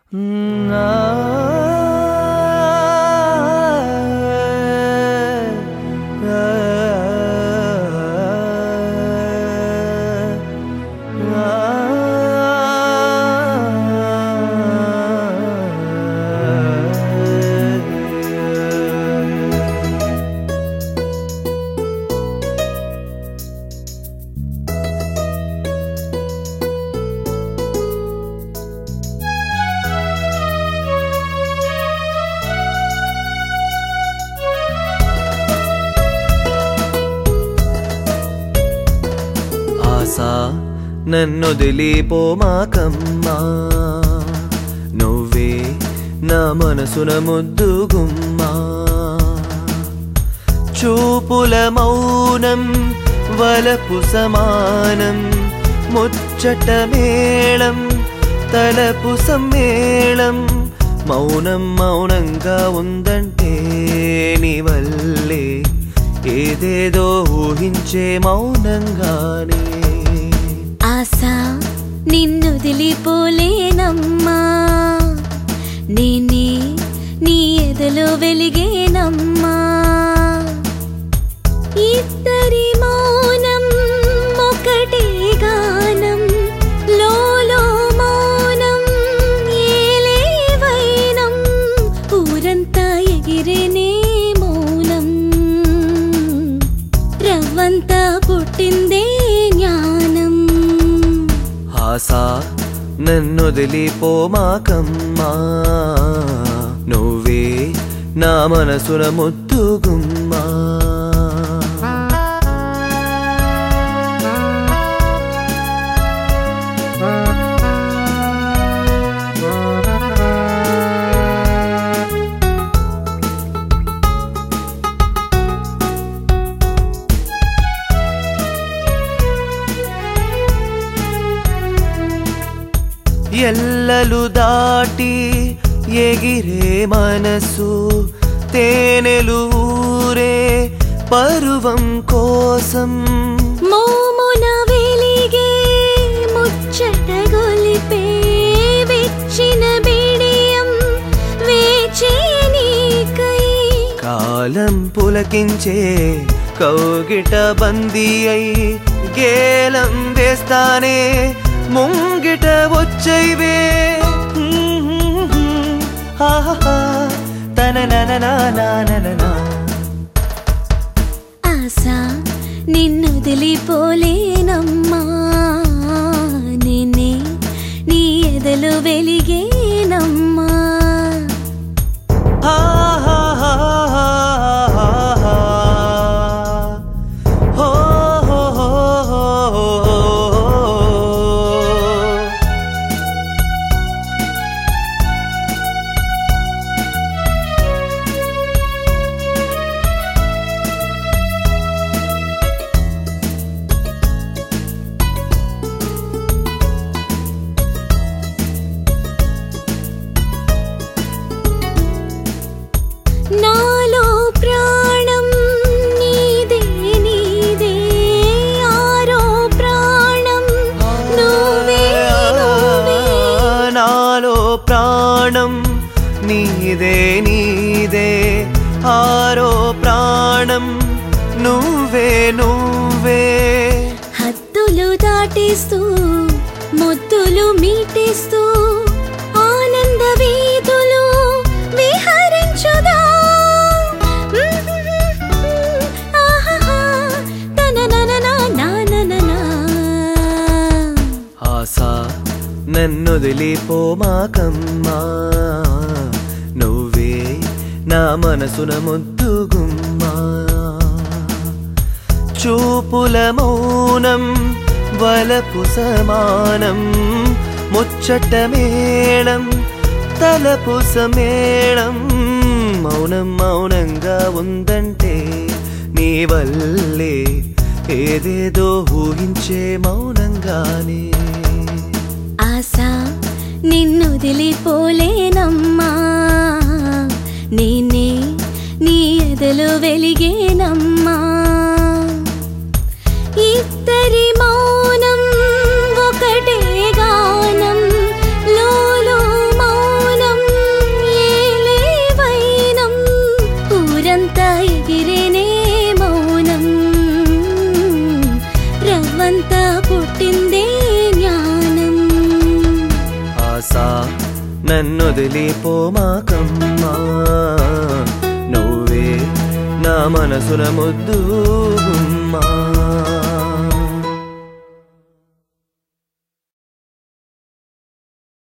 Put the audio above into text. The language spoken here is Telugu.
ఆశ నన్నొదిలిపోమాకమ్మా నువ్వే నా మనసున ముద్దుగుమ్మా చూపుల మౌనం వలపు సమానం ముచ్చట మేళం తలపు సమ్మేళం మౌనం మౌనంగా ఉందంటే నీ వల్లే ఏదేదో ఊహించే మౌనంగానే ఆశ నిన్నుదిలిపోలేనమ్మా నేనే నీ ఎదలో వెలిగేనమ్మా ఇద్దరి మౌనం ఒకటే గానం లోలో మౌనం ఏలే వైనం ఊరంతా ఎగిరేనే మౌనం రవ్వంతా పుట్టిందే జ్ఞానం ఆశ నన్నొదిలిపోమాకమ్మా నువ్వే నా మనసున ముద్దుగుమ్మా ఎల్లలు దాటి ఎగిరే మనసు తేనెలు ఊరే పరువం కోసం మోమున వెలిగే ముచ్చట గొలిపే వెచ్చిన బిడియం వేచే నీకై కాలం పులకించే కౌగిట బందీ అయి గేలం వేస్తానే ముంగిట వచ్చైవే తన నన ఆశ నిన్నుదిలిపోలేనమ్మా నేనే నీ ఎదలు వెలిగేనమ్మా నాలో ప్రాణం నీదే నీదే ఆరో ప్రాణం నువ్వే నువ్వే నాలో ప్రాణం నీదే నీదే ఆరో ప్రాణం నువ్వే నువ్వే హద్దులు దాటిస్తూ ముద్దులు మీటిస్తూ ఆనంద వీధులు విహరించుదా ఆహాహా, తననననా, నానననా. ఆశ నన్నొదిలిపోమాకమ్మా నువ్వే నా మనసున ముద్దుగుమ్మా చూపుల మౌనం వలపు సమానం ముచ్చట మేళం తలపు సమేళం మౌనం మౌనంగా ఉందంటే నీ వల్లే ఏదేదో ఊహించే మౌనంగానే ఆశ నిన్నుదిలిపోలేనమ్మా నేనే నీ ఎదలో వెలిగేనమ్మా ఇద్దరి మౌనం ఒకటే గానం లోలో మౌనం మనసా నన్నొదిలిపోమాకమ్మా నువ్వే నా మనసున ముద్దు